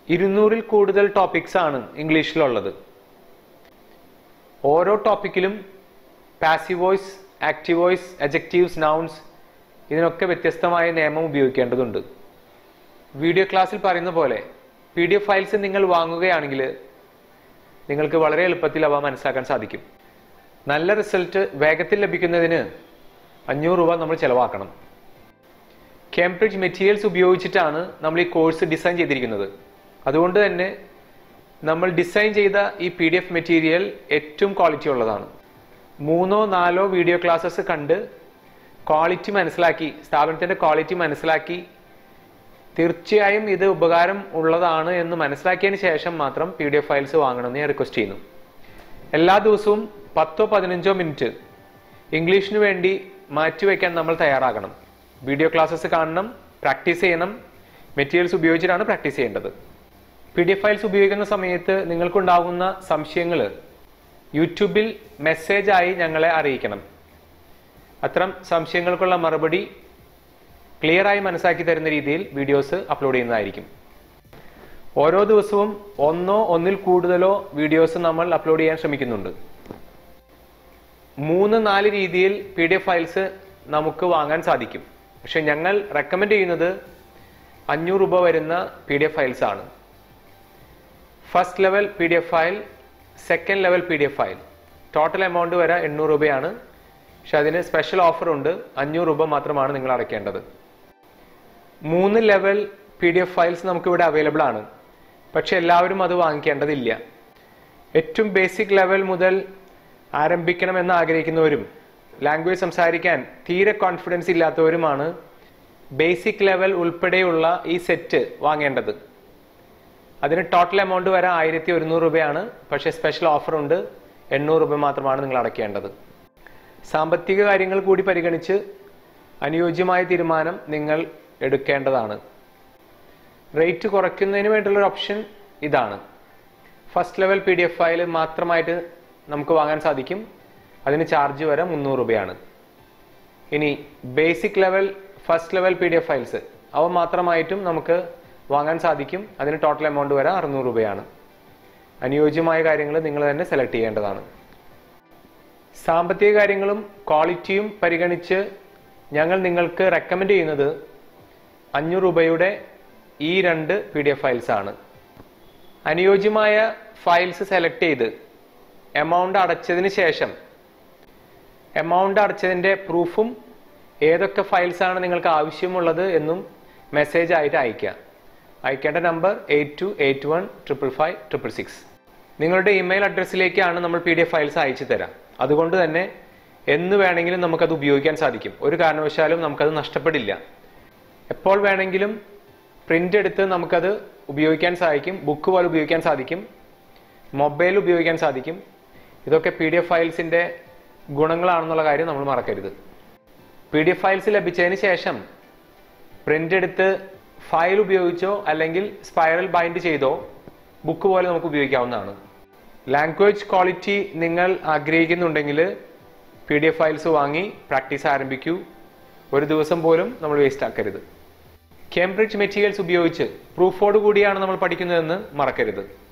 ഇരുന്നൂറിൽ കൂടുതൽ ടോപ്പിക്സ് ആണ് ഇംഗ്ലീഷിലുള്ളത് ഓരോ ടോപ്പിക്കിലും passive voice active voice adjectives nouns ഇതിനൊക്കെ വ്യത്യസ്തമായ നിയമം ഉപയോഗിക്കേണ്ടതുണ്ട് വീഡിയോ ക്ലാസ്സിൽ പറയുന്ന പോലെ പി ഡി എഫ് ഫയൽസ് നിങ്ങൾ വാങ്ങുകയാണെങ്കിൽ നിങ്ങൾക്ക് വളരെ എളുപ്പത്തിൽ അവ മനസ്സിലാക്കാൻ സാധിക്കും നല്ല റിസൾട്ട് വേഗത്തിൽ ലഭിക്കുന്നതിന് അഞ്ഞൂറ് രൂപ നമ്മൾ ചിലവാക്കണം കേംബ്രിഡ്ജ് മെറ്റീരിയൽസ് ഉപയോഗിച്ചിട്ടാണ് നമ്മൾ ഈ കോഴ്സ് ഡിസൈൻ ചെയ്തിരിക്കുന്നത് അതുകൊണ്ട് തന്നെ നമ്മൾ ഡിസൈൻ ചെയ്ത ഈ പി ഡി എഫ് മെറ്റീരിയൽ ഏറ്റവും ക്വാളിറ്റി ഉള്ളതാണ് മൂന്നോ നാലോ വീഡിയോ ക്ലാസ്സസ് കണ്ട് ക്വാളിറ്റി മനസ്സിലാക്കി സ്ഥാപനത്തിന്റെ ക്വാളിറ്റി മനസ്സിലാക്കി തീർച്ചയായും ഇത് ഉപകാരം ഉള്ളതാണ് എന്ന് മനസ്സിലാക്കിയതിന് ശേഷം മാത്രം പി ഡി എഫ് ഫയൽസ് വാങ്ങണമെന്ന് ഞാൻ റിക്വസ്റ്റ് ചെയ്യുന്നു എല്ലാ ദിവസവും പത്തോ പതിനഞ്ചോ മിനിറ്റ് ഇംഗ്ലീഷിന് വേണ്ടി മാറ്റിവെക്കാൻ നമ്മൾ തയ്യാറാകണം വീഡിയോ ക്ലാസ്സസ് കാണണം പ്രാക്ടീസ് ചെയ്യണം മെറ്റീരിയൽസ് ഉപയോഗിച്ചിട്ടാണ് പ്രാക്ടീസ് ചെയ്യേണ്ടത് പി ഡി എഫ് ഫയൽസ് ഉപയോഗിക്കുന്ന സമയത്ത് നിങ്ങൾക്കുണ്ടാകുന്ന സംശയങ്ങൾ യൂട്യൂബിൽ മെസ്സേജായി ഞങ്ങളെ അറിയിക്കണം അത്തരം സംശയങ്ങൾക്കുള്ള മറുപടി ക്ലിയറായി മനസ്സിലാക്കി തരുന്ന രീതിയിൽ വീഡിയോസ് അപ്ലോഡ് ചെയ്യുന്നതായിരിക്കും ഓരോ ദിവസവും ഒന്നോ ഒന്നിൽ കൂടുതലോ വീഡിയോസ് നമ്മൾ അപ്ലോഡ് ചെയ്യാൻ ശ്രമിക്കുന്നുണ്ട് മൂന്ന് നാല് രീതിയിൽ പി ഡി എഫ് ഫയൽസ് നമുക്ക് വാങ്ങാൻ സാധിക്കും പക്ഷെ ഞങ്ങൾ റെക്കമെൻഡ് ചെയ്യുന്നത് അഞ്ഞൂറ് രൂപ വരുന്ന പി ഡി എഫ് ഫയൽസ് ആണ് first level P D F file second level P D F file total amount വരെ എണ്ണൂറ് രൂപയാണ് പക്ഷെ അതിന് സ്പെഷ്യൽ ഓഫർ ഉണ്ട് അഞ്ഞൂറ് രൂപ മാത്രമാണ് നിങ്ങൾ അടയ്ക്കേണ്ടത് മൂന്ന് level P D F files നമുക്കിവിടെ അവൈലബിൾ ആണ് പക്ഷെ എല്ലാവരും അത് വാങ്ങിക്കേണ്ടതില്ല ഏറ്റവും ബേസിക് ലെവൽ മുതൽ ആരംഭിക്കണമെന്ന് ആഗ്രഹിക്കുന്നവരും ലാംഗ്വേജ് സംസാരിക്കാൻ തീരെ കോൺഫിഡൻസ് ഇല്ലാത്തവരുമാണ് ബേസിക് ലെവൽ ഉൾപ്പെടെയുള്ള ഈ സെറ്റ് വാങ്ങേണ്ടത് അതിന് ടോട്ടൽ എമൗണ്ട് വരെ ആയിരത്തി ഒരുന്നൂറ് രൂപയാണ് പക്ഷേ സ്പെഷ്യൽ ഓഫർ ഉണ്ട് എണ്ണൂറ് രൂപ മാത്രമാണ് നിങ്ങൾ അടയ്ക്കേണ്ടത് സാമ്പത്തിക കാര്യങ്ങൾ കൂടി പരിഗണിച്ച് അനുയോജ്യമായ തീരുമാനം നിങ്ങൾ എടുക്കേണ്ടതാണ് റേറ്റ് കുറയ്ക്കുന്നതിന് വേണ്ടിയുള്ള ഒരു ഓപ്ഷൻ ഇതാണ് first level P D F file മാത്രമായിട്ട് നമുക്ക് വാങ്ങാൻ സാധിക്കും അതിന് ചാർജ് വരെ മുന്നൂറ് രൂപയാണ് ഇനി basic level first level P D F files അവ മാത്രമായിട്ടും നമുക്ക് വാങ്ങാൻ സാധിക്കും അതിന് ടോട്ടൽ എമൗണ്ട് വരെ അറുന്നൂറ് രൂപയാണ് അനുയോജ്യമായ കാര്യങ്ങൾ നിങ്ങൾ തന്നെ സെലക്ട് ചെയ്യേണ്ടതാണ് സാമ്പത്തിക കാര്യങ്ങളും ക്വാളിറ്റിയും പരിഗണിച്ച് ഞങ്ങൾ നിങ്ങൾക്ക് റെക്കമെൻഡ് ചെയ്യുന്നത് അഞ്ഞൂറ് രൂപയുടെ ഈ രണ്ട് പി ഡി എഫ് ഫയൽസ് ആണ് അനുയോജ്യമായ ഫയൽസ് സെലക്ട് ചെയ്ത് എമൗണ്ട് അടച്ചതിന് ശേഷം എമൗണ്ട് അടച്ചതിൻ്റെ പ്രൂഫും ഏതൊക്കെ ഫയൽസ് ആണ് നിങ്ങൾക്ക് ആവശ്യമുള്ളത് എന്നും മെസ്സേജ് ആയിട്ട് അയക്കുക അയക്കേണ്ട number eight two eight one triple five triple six നിങ്ങളുടെ ഇമെയിൽ അഡ്രസ്സിലേക്കാണ് നമ്മൾ പി ഡി എഫ് ഫയൽസ് അയച്ചു തരാം അതുകൊണ്ട് തന്നെ എന്ന് വേണമെങ്കിലും നമുക്കത് ഉപയോഗിക്കാൻ സാധിക്കും ഒരു കാരണവശാലും നമുക്കത് നഷ്ടപ്പെടില്ല എപ്പോൾ വേണമെങ്കിലും പ്രിന്റ് എടുത്ത് നമുക്കത് ഉപയോഗിക്കാൻ സാധിക്കും ബുക്ക് പോലെ ഉപയോഗിക്കാൻ സാധിക്കും മൊബൈൽ ഉപയോഗിക്കാൻ സാധിക്കും ഇതൊക്കെ പി ഡി എഫ് ഫയൽസിന്റെ ഗുണങ്ങളാണെന്നുള്ള കാര്യം നമ്മൾ മറക്കരുത് പി ഡി എഫ് ഫയൽസ് ലഭിച്ചതിന് ശേഷം പ്രിന്റ് എടുത്ത് ഫയൽ ഉപയോഗിച്ചോ അല്ലെങ്കിൽ സ്പൈറൽ ബൈൻഡ് ചെയ്തോ ബുക്ക് പോലെ നമുക്ക് ഉപയോഗിക്കാവുന്നതാണ് ലാംഗ്വേജ് ക്വാളിറ്റി നിങ്ങൾ ആഗ്രഹിക്കുന്നുണ്ടെങ്കിൽ പി ഡി എഫ് ഫയൽസ് വാങ്ങി പ്രാക്ടീസ് ആരംഭിക്കൂ ഒരു ദിവസം പോലും നമ്മൾ വേസ്റ്റ് ആക്കരുത് കേംബ്രിഡ്ജ് മെറ്റീരിയൽസ് ഉപയോഗിച്ച് പ്രൂഫോട് കൂടിയാണ് നമ്മൾ പഠിക്കുന്നതെന്ന് മറക്കരുത്